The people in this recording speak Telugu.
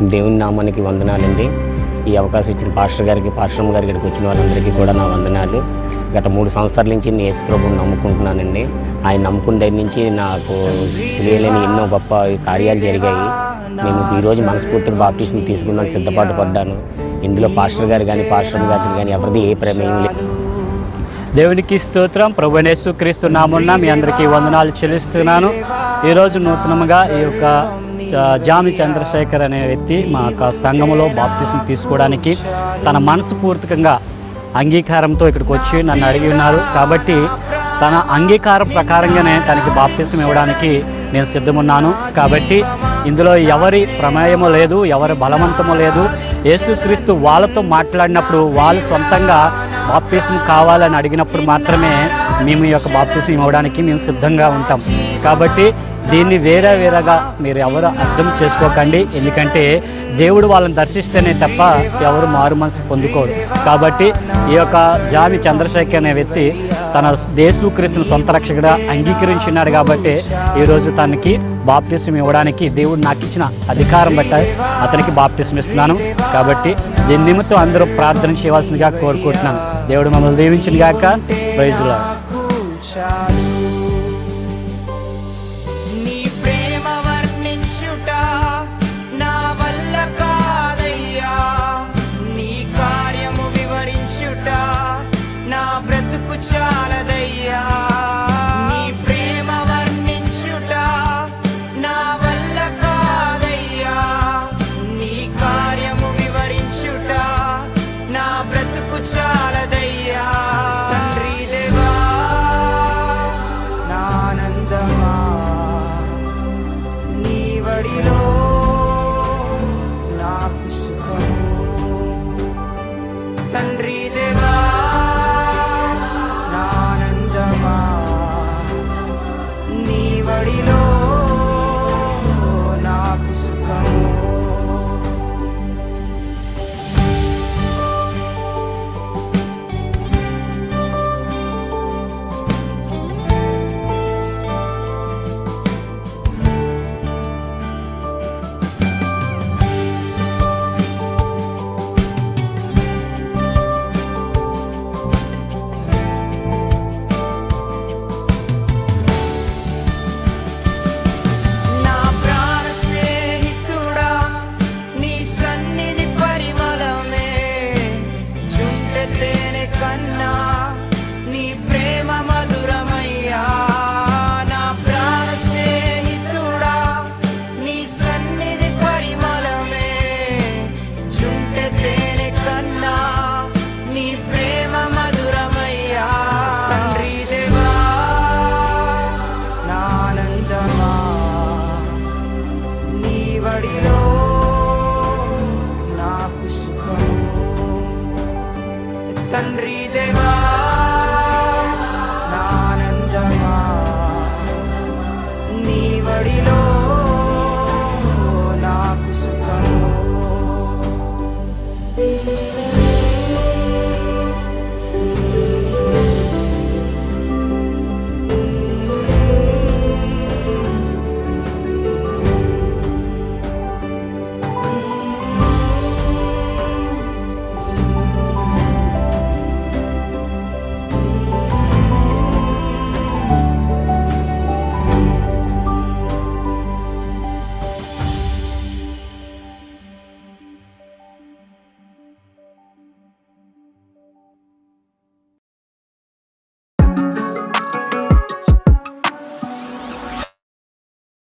దేవుని నామానికి వందనాలండి ఈ అవకాశం ఇచ్చిన పాస్టర్ గారికి పాస్టర్ గారికి ఇక్కడికి వచ్చిన వాళ్ళందరికీ కూడా నా వందనాలు గత మూడు సంవత్సరాల నుంచి నేను యేసు ప్రభువుని నమ్ముకుంటున్నానండి ఆయన నమ్ముకున్న దగ్గర నుంచి నాకు తెలియలేని ఎన్నో గొప్ప కార్యాలు జరిగాయి నేను ఈరోజు మనస్ఫూర్తిగా బాప్టిస్ట్ని తీసుకుందాం సిద్ధపాటు పడ్డాను ఇందులో పాస్టర్ గారు కానీ పాస్టర్ గారికి కానీ ఎవరిది ఏ ప్రమేయం లేదు దేవునికి స్తోత్రం ప్రభునేసు క్రీస్తు నామున్న మీ అందరికీ వందనాలు చెల్లిస్తున్నాను ఈరోజు నూతనంగా ఈ యొక్క జా- జామి చంద్రశేఖర్ అనే వ్యక్తి మా యొక్క సంఘములో బాప్తిసం తీసుకోవడానికి తన మనస్ఫూర్తికంగా అంగీకారంతో ఇక్కడికి వచ్చి నన్ను అడిగి ఉన్నారు కాబట్టి తన అంగీకారం ప్రకారంగానే తనకి బాప్తిసం ఇవ్వడానికి నేను సిద్ధమున్నాను కాబట్టి ఇందులో ఎవరి ప్రమేయము లేదు ఎవరి బలవంతము లేదు యేసుక్రీస్తు వాళ్ళతో మాట్లాడినప్పుడు వాళ్ళు సొంతంగా బాప్తిసం కావాలని అడిగినప్పుడు మాత్రమే మేము ఈ యొక్క బాప్తిసం ఇవ్వడానికి మేము సిద్ధంగా ఉంటాం కాబట్టి దీన్ని వేరే వేరేగా మీరు ఎవరు అర్థం చేసుకోకండి ఎందుకంటే దేవుడు వాళ్ళని దర్శిస్తేనే తప్ప ఎవరు మారు మనసు పొందుకోరు కాబట్టి ఈ యొక్క జామి చంద్రశేఖర్ అనే వ్యక్తి తన దేశక్రీస్తుని సొంత రక్షకుగా అంగీకరించినాడు కాబట్టి ఈరోజు తనకి బాప్తిసం ఇవ్వడానికి దేవుడు నాకు ఇచ్చిన అధికారం బట్టి అతనికి బాప్తిసం ఇస్తున్నాను కాబట్టి దీని నిమిత్తం అందరూ ప్రార్థన చేయవలసిందిగా కోరుకుంటున్నాను దేవుడు మమ్మల్ని దీవించిన గాక ప్రైజులో కూర్చాలి